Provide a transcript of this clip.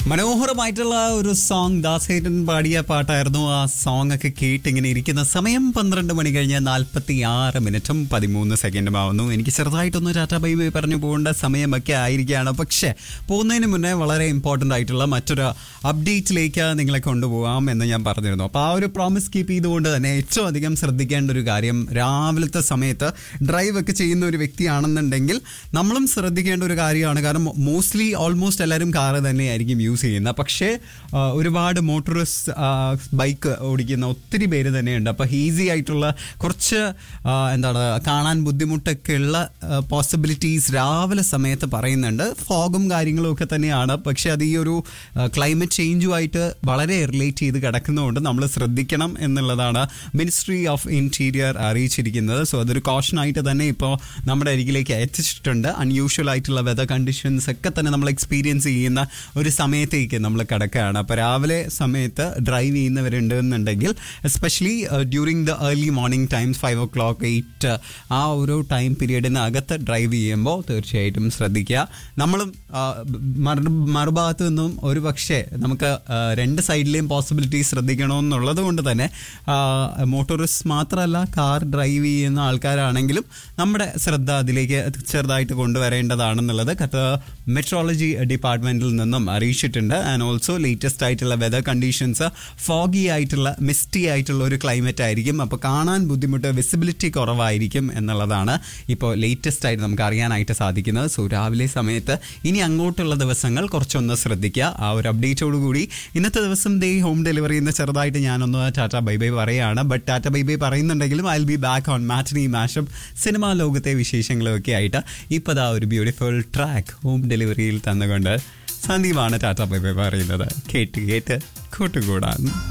മനോഹരമായിട്ടുള്ള ഒരു സോങ് ദാസേട്ടൻ പാടിയ പാട്ടായിരുന്നു ആ സോങ് ഒക്കെ കേട്ട് ഇങ്ങനെ ഇരിക്കുന്ന സമയം പന്ത്രണ്ട് മണി കഴിഞ്ഞ് നാൽപ്പത്തി ആറ് മിനിറ്റും പതിമൂന്ന് സെക്കൻഡും ആവുന്നു എനിക്ക് ചെറുതായിട്ടൊന്ന് ടാറ്റ ബൈ ബൈ പറഞ്ഞു പോകേണ്ട സമയമൊക്കെ ആയിരിക്കുകയാണ് പക്ഷേ പോകുന്നതിന് മുന്നേ വളരെ ഇമ്പോർട്ടൻ്റ് ആയിട്ടുള്ള മറ്റൊരു അപ്ഡേറ്റിലേക്ക് നിങ്ങളെ കൊണ്ടുപോകാം എന്ന് ഞാൻ പറഞ്ഞിരുന്നു അപ്പോൾ ആ ഒരു പ്രോമിസ് കീപ്പ് ചെയ്തുകൊണ്ട് തന്നെ ഏറ്റവും അധികം ശ്രദ്ധിക്കേണ്ട ഒരു കാര്യം രാവിലത്തെ സമയത്ത് ഡ്രൈവ് ഒക്കെ ചെയ്യുന്ന ഒരു വ്യക്തിയാണെന്നുണ്ടെങ്കിൽ നമ്മളും ശ്രദ്ധിക്കേണ്ട ഒരു കാര്യമാണ് കാരണം മോസ്റ്റ്ലി ഓൾമോസ്റ്റ് എല്ലാവരും കാറ് തന്നെയായിരിക്കും യൂസ് ചെയ്യുന്നത് പക്ഷേ ആ, ഒരുപാട് മോട്ടോറിസ്റ്റ് ബൈക്ക് ഓടിക്കുന്ന ഒത്തിരി പേര് തന്നെയുണ്ട് അപ്പോൾ ഈസി ആയിട്ടുള്ള കുറച്ച് ആ, എന്താണ് കാണാൻ ബുദ്ധിമുട്ടൊക്കെ ഉള്ള പോസിബിലിറ്റീസ് രാവിലെ സമയത്ത് പറയുന്നുണ്ട് ഫോഗും കാര്യങ്ങളും ഒക്കെ തന്നെയാണ് പക്ഷെ അത് ഈ ഒരു ക്ലൈമറ്റ് ചേഞ്ചുമായിട്ട് വളരെ റിലേറ്റ് ചെയ്ത് കിടക്കുന്നതുകൊണ്ട് നമ്മൾ ശ്രദ്ധിക്കണം എന്നുള്ളതാണ് മിനിസ്ട്രി ഓഫ് ഇൻറ്റീരിയർ അറിയിച്ചിരിക്കുന്നത് സോ അതൊരു കോഷനായിട്ട് തന്നെ ഇപ്പോൾ നമ്മുടെ അരികിലേക്ക് എത്തിച്ചിട്ടുണ്ട് അൺയൂഷ്വൽ ആയിട്ടുള്ള വെതർ കണ്ടീഷൻസ് ഒക്കെ തന്നെ നമ്മൾ എക്സ്പീരിയൻസ് ചെയ്യുന്ന ഒരു സമയത്തേക്ക് നമ്മൾ കിടക്കുകയാണ് അപ്പോൾ രാവിലെ സമയത്ത് ഡ്രൈവ് ചെയ്യുന്നവരുണ്ട് എന്നുണ്ടെങ്കിൽ especially during the early morning times five o'clock eight ആ ഒരു ടൈം പീരീഡിനകത്ത് ഡ്രൈവ് ചെയ്യുമ്പോൾ തീർച്ചയായിട്ടും ശ്രദ്ധിക്കുക നമ്മളും ആ, മറു മറുഭാഗത്ത് നിന്നും ഒരു പക്ഷേ നമുക്ക് ആ, രണ്ട് സൈഡിലെയും പോസിബിലിറ്റി ശ്രദ്ധിക്കണമെന്നുള്ളത് കൊണ്ട് തന്നെ മോട്ടോറിസ്റ്റ് മാത്രമല്ല കാർ ഡ്രൈവ് ചെയ്യുന്ന ആൾക്കാരാണെങ്കിലും നമ്മുടെ ശ്രദ്ധ അതിലേക്ക് ചെറുതായിട്ട് കൊണ്ടുവരേണ്ടതാണെന്നുള്ളത് കത്ത് മെട്രോളജി ഡിപ്പാർട്ട്മെന്റിൽ നിന്നും അറിയിച്ചിട്ടുണ്ട് ആൻഡ് ഓൾസോ ലേറ്റസ്റ്റ് ആയിട്ടുള്ള വെതർ കണ്ടീഷൻസ് ഫോഗി ആയിട്ടുള്ള മിസ്റ്റി ആയിട്ടുള്ള ഒരു ക്ലൈമറ്റ് ആയിരിക്കും അപ്പോൾ കാണാൻ ബുദ്ധിമുട്ട് വിസിബിലിറ്റി കുറവായിരിക്കും എന്നുള്ളതാണ് ഇപ്പോൾ ലേറ്റസ്റ്റ് ആയിട്ട് നമുക്ക് അറിയാനായിട്ട് സാധിക്കുന്നത് സോ രാവിലെ സമയത്ത് ഇനി അങ്ങോട്ടുള്ള ദിവസങ്ങൾ കുറച്ചൊന്ന് ശ്രദ്ധിക്കുക ആ ഒരു അപ്ഡേറ്റോട് കൂടി ഇന്നത്തെ ദിവസം ദേ ഹോം ഡെലിവറി എന്ന് ചെറുതായിട്ട് ഞാനൊന്ന് ടാറ്റ ബൈ ബൈ പറയുകയാണ് ബട്ട് ടാറ്റ ബൈ ബൈ പറയുന്നുണ്ടെങ്കിലും I be back on matinee mashup cinema ലോകത്തെ വിശേഷങ്ങളും ഒക്കെ ആയിട്ട് ഇപ്പോൾ ദാ ഒരു ബ്യൂട്ടിഫുൾ ട്രാക്ക് ഹോം ഡെലിവറിയിൽ തന്നുകൊണ്ട് സന്ദീപാണ് ടാറ്റ ബൈ ബൈ പറയുന്നത് കേട്ട് കേട്ട് കൂട്ടുകൂടാൻ